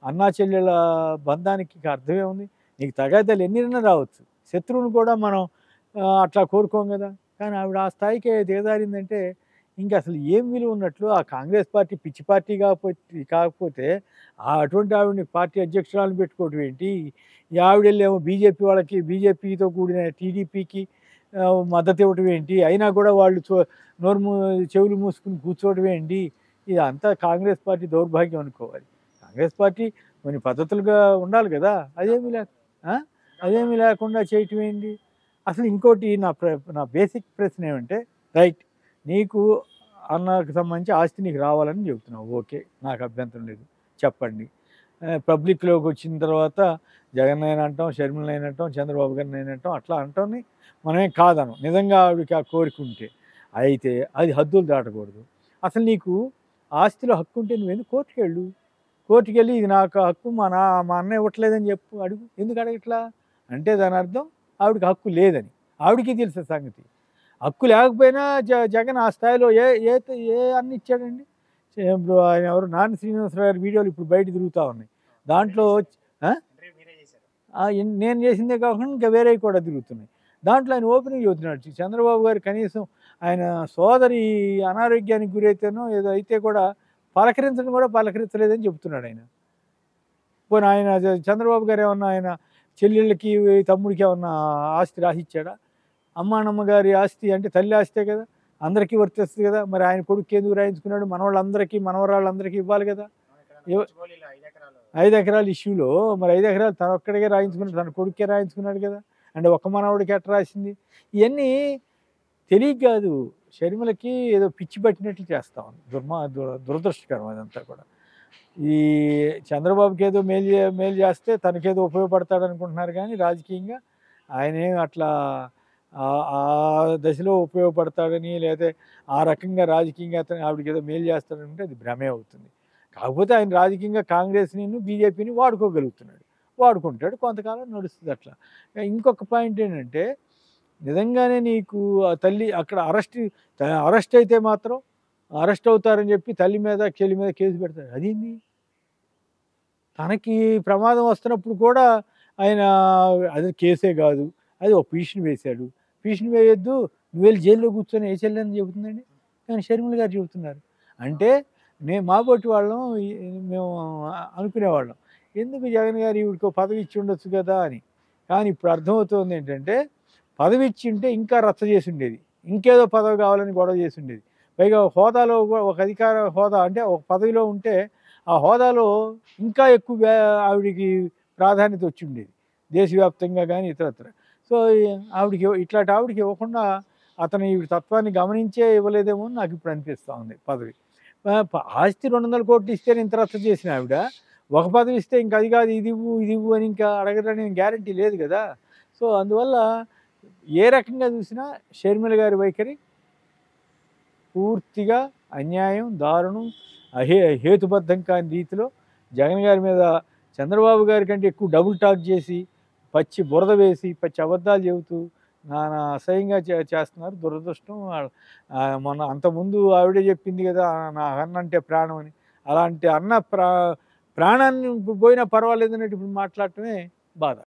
అన్నా చెల్లెల బంధానికి ఇక అర్థమే ఉంది నీకు తగాదాలు ఎన్నిరైనా రావచ్చు శత్రువుని కూడా మనం ఆ, అట్లా కోరుకోం కదా కానీ ఆవిడ ఆ స్థాయికి దిగజారిందంటే ఇంకా అసలు ఏం విలువ ఉన్నట్లు ఆ కాంగ్రెస్ పార్టీ పిచ్చి పార్టీ కాకపోతే కాకపోతే ఆ అటువంటి ఆవిడని పార్టీ అధ్యక్షురాలను పెట్టుకోవటం ఏంటి ఈ ఆవిడేమో బీజేపీ వాళ్ళకి బీజేపీతో కూడిన టీడీపీకి మద్దతు ఇవ్వటం ఏంటి అయినా కూడా వాళ్ళు చో- నోరు మూ చెవులు మూసుకుని కూర్చోవడం ఏంటి ఇది అంతా కాంగ్రెస్ పార్టీ దౌర్భాగ్యం అనుకోవాలి కాంగ్రెస్ పార్టీ కొన్ని పద్ధతులుగా ఉండాలి కదా అదేమీ లేక ఆ? అదేమీ లేకుండా చేయటం ఏంటి అసలు ఇంకోటి నా ప్ర నా బేసిక్ ప్రశ్న ఏమంటే రైట్ నీకు అన్నకు సంబంధించి ఆస్తి నీకు రావాలని చెబుతున్నావు ఓకే నాకు అభ్యంతరం లేదు చెప్పండి పబ్లిక్లోకి వచ్చిన తర్వాత జగన్ అయినా అంటాం షర్మిల అయినా అంటాం చంద్రబాబు గారిని అయినా అంటాం అట్లా అంటాం మనమేం కాదను నిజంగా ఆవిడకి ఆ కోరిక ఉంటే అయితే అది హద్దులు దాటకూడదు అసలు నీకు ఆస్తిలో హక్కు ఉంటే నువ్వెందుకు కోర్టుకు వెళ్ళు కోర్టుకు వెళ్ళి ఇది నాకు హక్కు మా నా మా అన్న ఇవ్వట్లేదని చెప్పు అడుగు ఎందుకు అడగట్లా అంటే దాని అర్థం ఆవిడకి హక్కు లేదని ఆవిడకి తెలిసే సంగతి హక్కు లేకపోయినా జ జగన్ ఆ స్థాయిలో ఏ ఏ ఏ అన్ని ఇచ్చాడండి చే- ఇప్పుడు ఆయన ఎవరు నాని శ్రీనివాసరావు గారి వీడియోలు ఇప్పుడు బయట తిరుగుతూ ఉన్నాయి దాంట్లో ఆ? ఆ, ఎన్- నేను చేసిందే కాకుండా ఇంకా వేరే కూడా తిరుగుతున్నాయి దాంట్లో ఆయన ఓపెనింగ్ చెబుతున్నాడు చంద్రబాబు గారు కనీసం ఆయన సోదరి అనారోగ్యానికి గురైతేనో ఏదో అయితే కూడా పలకరించడం కూడా పలకరించలేదని చెబుతున్నాడు ఆయన పోనీ ఆయన చ- చంద్రబాబు గారు ఏమన్నా ఆయన చెల్లెళ్ళకి తమ్ముడికి ఏమన్నా ఆస్తి రాసిచ్చాడా అమ్మానమ్మ గారి ఆస్తి అంటే తల్లి ఆస్తే కదా అందరికీ వర్తిస్తుంది కదా మరి ఆయన కొడుకు ఎందుకు రాయించుకున్నాడు మనవాళ్ళందరికీ మనవరాళ్ళందరికీ ఇవ్వాలి కదా ఇవ- ఐదు ఎకరాల ఇష్యూలో మరి ఐదు ఎకరాలు తన ఒక్కడికే రాయించుకున్నాడు తన కొడుకే రాయించుకున్నాడు కదా అంటే ఒక్క మనవడికి ఎట్లా రాసింది ఇవన్నీ తెలియక కాదు షర్మిలకి ఏదో పిచ్చి పట్టినట్లు చేస్తా ఉంది దుర్మా దు- దురదృష్టకరం అదంతా కూడా ఈ చంద్రబాబుకి ఏదో మేలు చే- మేలు చేస్తే తనకేదో ఉపయోగపడతాడు అనుకుంటున్నారు కానీ రాజకీయంగా ఆయన ఏం అట్లా ఆ- ఆ దశలో ఉపయోగపడతాడని లేదా ఆ రకంగా రాజకీయంగా అతను ఆవిడకి ఏదో మేలు చేస్తాడంటే అది భ్రమే అవుతుంది కాకపోతే ఆయన రాజకీయంగా కాంగ్రెస్ని బీజేపీని వాడుకోగలుగుతున్నాడు వాడుకుంటాడు కొంతకాలం నడుస్తుంది అట్లా ఇంకొక పాయింట్ ఏంటంటే నిజంగానే నీకు ఆ తల్లి అక్కడ అరెస్ట్ అరెస్ట్ అయితే మాత్రం అరెస్ట్ అవుతారని చెప్పి తల్లి మీద చెల్లి మీద కేసు పెడతాడు అదేంది తనకి ప్రమాదం వస్తున్నప్పుడు కూడా ఆయన అది కేసే కాదు అది ఒక పిటిషన్ వేశాడు పిటిషన్ వేయొద్దు నువ్వు వెళ్ళి జైల్లో కూర్చొని ఏ చెల్లని చెబుతుందండి కానీ షర్మిల గారు చెబుతున్నారు అంటే నేను మా బొట్టి వాళ్ళం ఈ- మేము అనుకునేవాళ్ళం ఎందుకు జగన్ గారు ఈవిడికి ఒక పదవి ఇచ్చి ఉండొచ్చు కదా అని కానీ ఇప్పుడు అర్థమవుతుంది ఏంటంటే పదవి ఇచ్చి ఉంటే ఇంకా రచ్చ చేసి ఉండేది ఇంకేదో పదవి కావాలని గొడవ చేసి ఉండేది పైగా ఒక హోదాలో కూడా ఒక అధికార హోదా అంటే ఒక పదవిలో ఉంటే ఆ హోదాలో ఇంకా ఎక్కువ వ్యా- ఆవిడికి ప్రాధాన్యత వచ్చి ఉండేది దేశవ్యాప్తంగా కానీ ఇతరత్ర సో ఈ- ఆవిడకి ఇవ్వ- ఇట్లాంటి ఆవిడకి ఇవ్వకుండా అతను ఈ తత్వాన్ని గమనించే ఇవ్వలేదేమో అని నాకు ఇప్పుడు అనిపిస్తూ ఉంది పదవి ఆ, ప- ఆస్తి రెండు వందల కోట్లు ఇస్తే ఇంత రచ్చ చేసిన ఆవిడ ఒక పదవి ఇస్తే ఇంకా అది కాదు ఇది ఇవ్వు ఇది ఇవ్వు అని ఇంకా అడగడానికి గ్యారంటీ లేదు కదా సో అందువల్ల ఏ రకంగా చూసినా షర్మిల గారి వైఖరి పూర్తిగా అన్యాయం దారుణం అహే హేతుబద్ధం కాని రీతిలో జగన్ గారి మీద చంద్రబాబు గారి కంటే ఎక్కువ డబుల్ టాక్ చేసి పచ్చి బురద వేసి పచ్చి అబద్ధాలు చెబుతూ నానా అసహ్యంగా చే చేస్తున్నారు దురదృష్టం ఆ- ఆ మొన్న అంతకుముందు ఆవిడే చెప్పింది కదా నా అన్న అంటే ప్రాణం అని అలాంటి అన్న ప్రా ప్రాణాన్ని ఇప్పుడు పోయినా పర్వాలేదు అన్నట్టు ఇప్పుడు మాట్లాడటమే బాధ